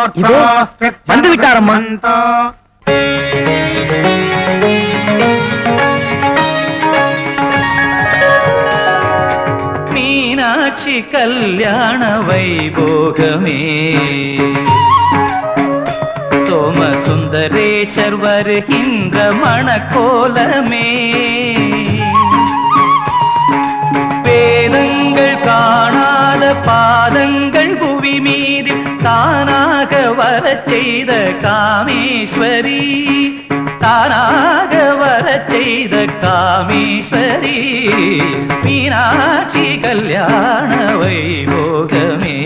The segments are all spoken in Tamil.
இதோ வந்து விட்டாரம்மா மீனாட்சி கல்யாண வைபோகமே சோமசுந்தரேஷர் வருகின்ற மணக்கோலமே வேதங்கள் காணாத பாதங்கள் புவி மீது தானாக வரச் செய்த காமேஸ்வரி தானாக வரச் செய்த காமேஸ்வரி மீனாட்சி கல்யாண வைபோகமே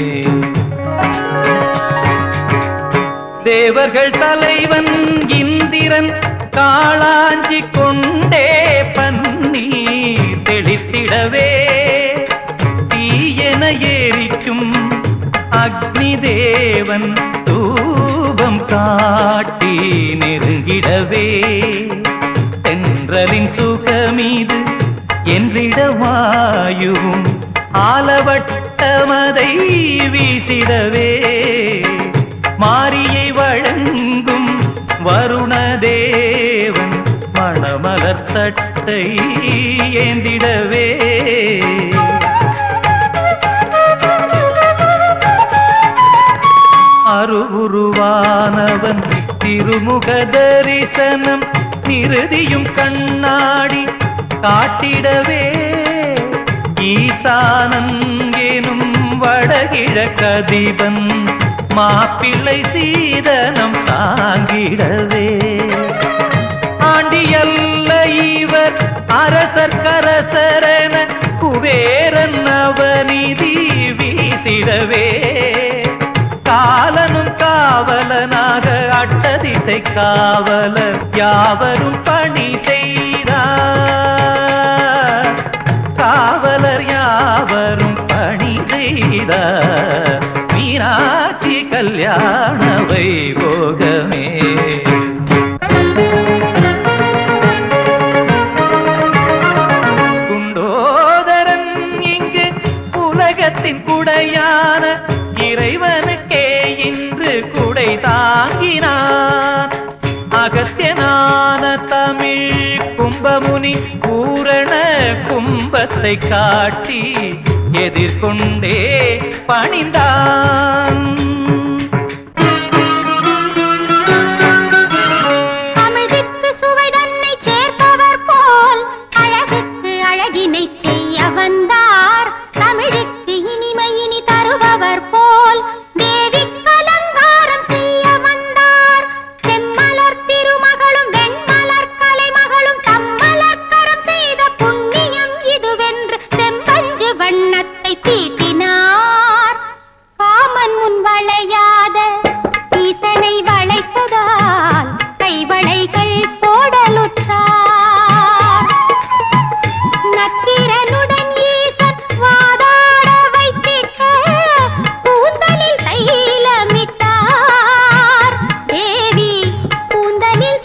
தேவர்கள் தலைவன் இந்திரன் காளாஞ்சி கொண்டே பன்னீர் தெளித்திடவே தீயென ஏறிக்கும் அக்னி தேவன் தூபம் காட்டி நெருங்கிடவே தென்றலின் சுகமீது என்றிடவாயுவும் ஆலவட்டமதை வீசிடவே மாரியை வழங்கும் வருணதேவன் மணமலர் தட்டை ஏந்திடவே அருவுருவானவன் திருமுக தரிசனம் நிறுதியும் கண்ணாடி காட்டிடவே ஈசானன் எனும் வடகிழக்கதிபன் மாப்பிள்ளை சீதனம் தாங்கிடவே ஆண்டியல்ல இவர் அரசர் கரசரன குபேரன் அவனிதி வீசிடவே காலனும் காவலனாக அட்டதிசை காவலர் யாவரும் பணி செய்தார் காவலர் யாவரும் பணி செய்தார் மீனாட்சி கல்யாண வைபோகமே குண்டோதரன் இங்கு உலகத்தின் குடையான இறைவனுக்கே இன்று குடை தாங்கினான் அகத்தியனான தமிழ் கும்பமுனி பூரண கும்பத்தை காட்டி எதிர்கொண்டே பணிந்தான் அமிழ்திக்கு சுவை தன்னை சேர்ப்பவர் போல் அழகுக்கு அழகினை செய்ய வந்தார் தமிழுக்கு இனிமை இனி தருபவர் போல் தேவிக்கு அலங்காரம் செய்ய வந்தார் செம்மலர் திருமகளும் வெண்மலர் கலைமகளும் தம்மலர் கரம் செய்த புண்ணியம் இதுவென்று செம்பஞ்சு வண்ணத்தை தீட்டினார் காமன் முன் வளையாத ஈசனை வளைத்ததால் கைவளைகள் போடலுற்றார் நக்கீரனுடன் ஈசன் வாதாட வைத்திட்ட கூந்தலில் தைலமிட்டார் தேவி கூந்தலில்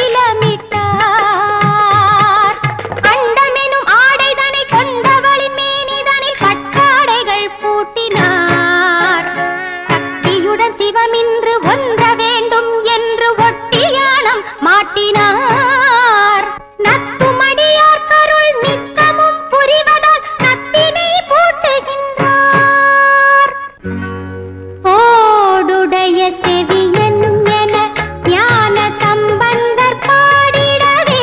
தைலமிட்டார் அண்டமெனும் ஆடைதனை கொண்டவளின் மேனிதனில் பட்டாடைகள் பூட்டினார் சக்தியுடன் சிவமின்று ஒன்ற வேண்டும் என்று ஒட்டியானம் மாட்டினார் நத்துமடியார் கருள் நித்தமும் புரிவதால் நத்தினை பூட்டுகின்றார் ஓடுடைய செவியனும் என ஞான சம்பந்தர் பாடிடவே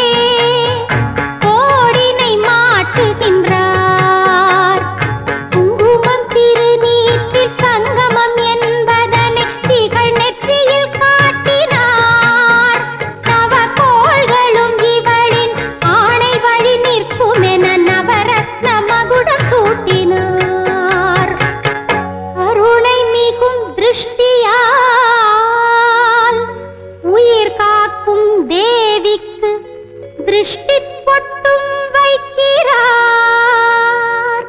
கோடினை மாட்டுகின்றார் குங்குமம் திருநீற்றில் சங்கமம் என்பதனை திகழ் நெற்றியில் காட்டினார் நவகோள்களும் இவளின் ஆணை வழி நிற்கும் என நவரத்ன மகுடம் சூட்டினார் கருணை மிகும் திருஷ்டியால் உயிர் காக்கும் தேவிக்கு திருஷ்டி பொட்டும் வைக்கிறார்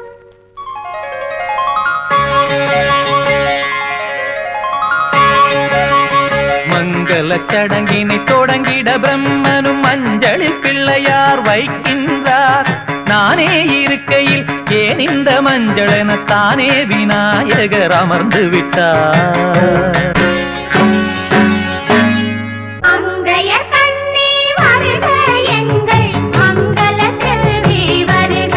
மங்கள சடங்கினை தொடங்கிட பிரம்மனும் மஞ்சளில் பிள்ளையார் வைக்கின்றார் நானே இருக்கையில் ஏன் இந்த மஞ்சள் என தானே விநாயகர் அமர்ந்து விட்டார் அங்கைய கண்ணே வருக எங்கள் மங்கள செல்வி வருக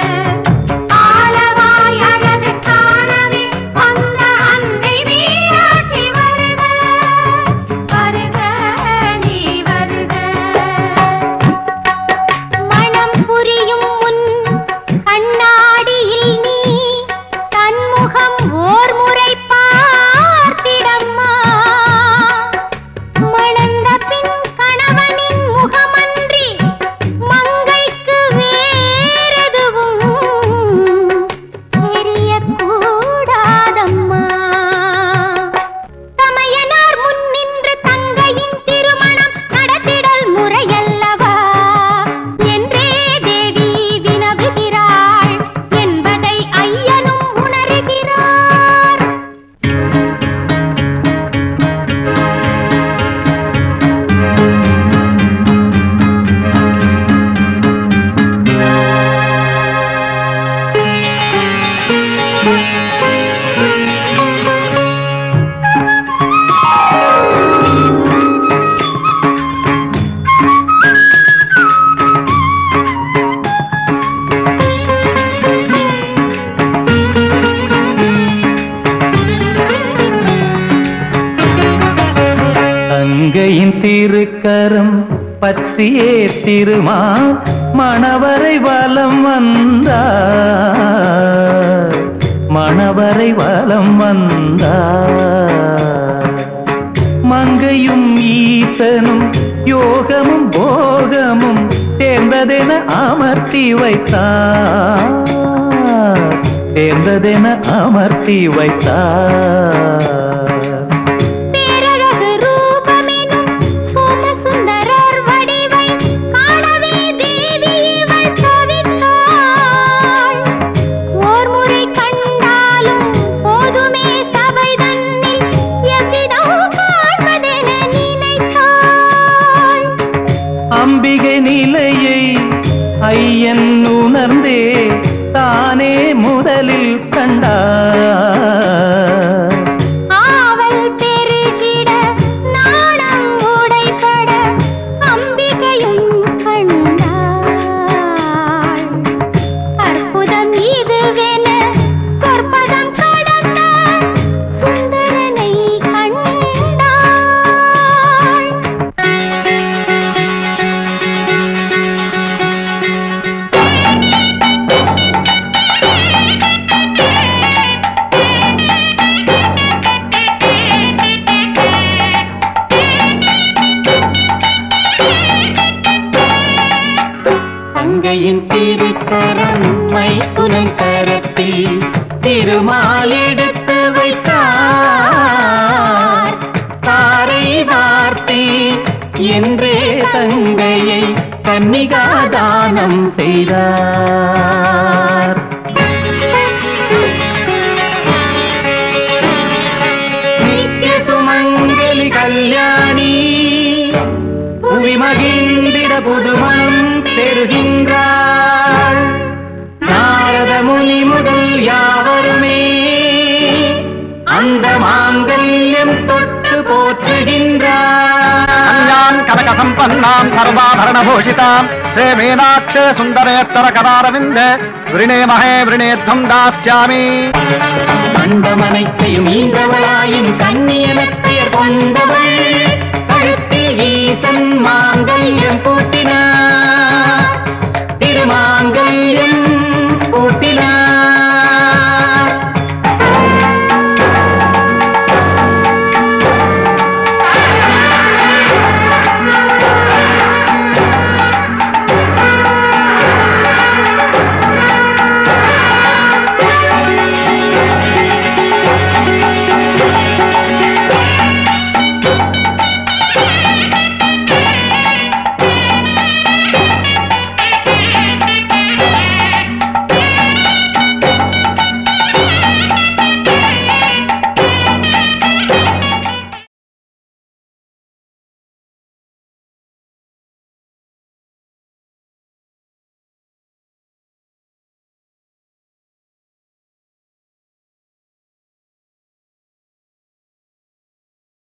ஆலவாய் அழகு காணவே வந்த அன்னை மீனாட்சி வருக வருக நீ வருக மனம் புரியும் முன் கண்ணாடியில் நீ தன்முகம் ஓர் முறை பார்த்திடம்மா மணந்த பின் கணவனின் முகமன்றி மங்கைக்கு வேறெதுவும் தெரியக்கூடாதம்மா தமையனார் முன் நின்று தங்கையின் திருமணம் நடத்திடல் முறையல்லவா என்றே தேவி வினவுகிறாள் என்பதை ஐயனும் உணர்கிறார் தங்கையின் திருக்கரம் பற்றியே திருமா மணவரை வலம் வந்தார் மணவரை வலம் வந்தார் மங்கையும் ஈசனும் யோகமும் போகமும் சேர்ந்ததென அமர்த்தி வைத்தார் சேர்ந்ததென அமர்த்தி வைத்தார் பேரழகு ரூபமெனும் சோமசுந்தரர் வடிவை காணவே தேவி இவள் தவித்தாள். ஓர் முறை கண்டாலும் போதுமே சபை தன்னில் எவ்விதம் காண்பதென நினைத்தாள். அம்பிகை நிலையை ஐயன் உணர்ந்தே தானே முதலில் கண்டார் ஆவல் பெருகிட நாணம் உடைபட அம்பிகையும் கண்டாள் அற்புதம் இதுவென சொற்பதம் கடந்த சுந்தரனை கண்டாள் தங்கையின் திருக்கரம் மைத்துனன் கரத்தில் திருமால் எடுத்து வைத்தார் தாரை வார்த்தை என்றே தங்கையை கன்னிகாதானம் செய்தார் நித்ய சுமங்கலி கல்யாணி புவி மகிழ்ந்திட புதுமணம் பெறுகின்றாள் நாரத முனி முதல் யாவருமே அந்த மாங்கல்யம் தொட்டு போற்றுகின்றார் கல்யாண் கனக சம்பன்னாம் சர்வாபரண பூஷிதாம் ஸ்ரீ மீனாட்ச சுந்தரேத்தர கதாரவிந்த விருணே மகே விருணேத்வம் தாஸ்யாமி மண்டமனைத்தையும் ஈன்றவளாயின் கண்ணியன பெயர் கொண்டவள் கழுத்தில் ஈசன் மாங்கல்யம் பூ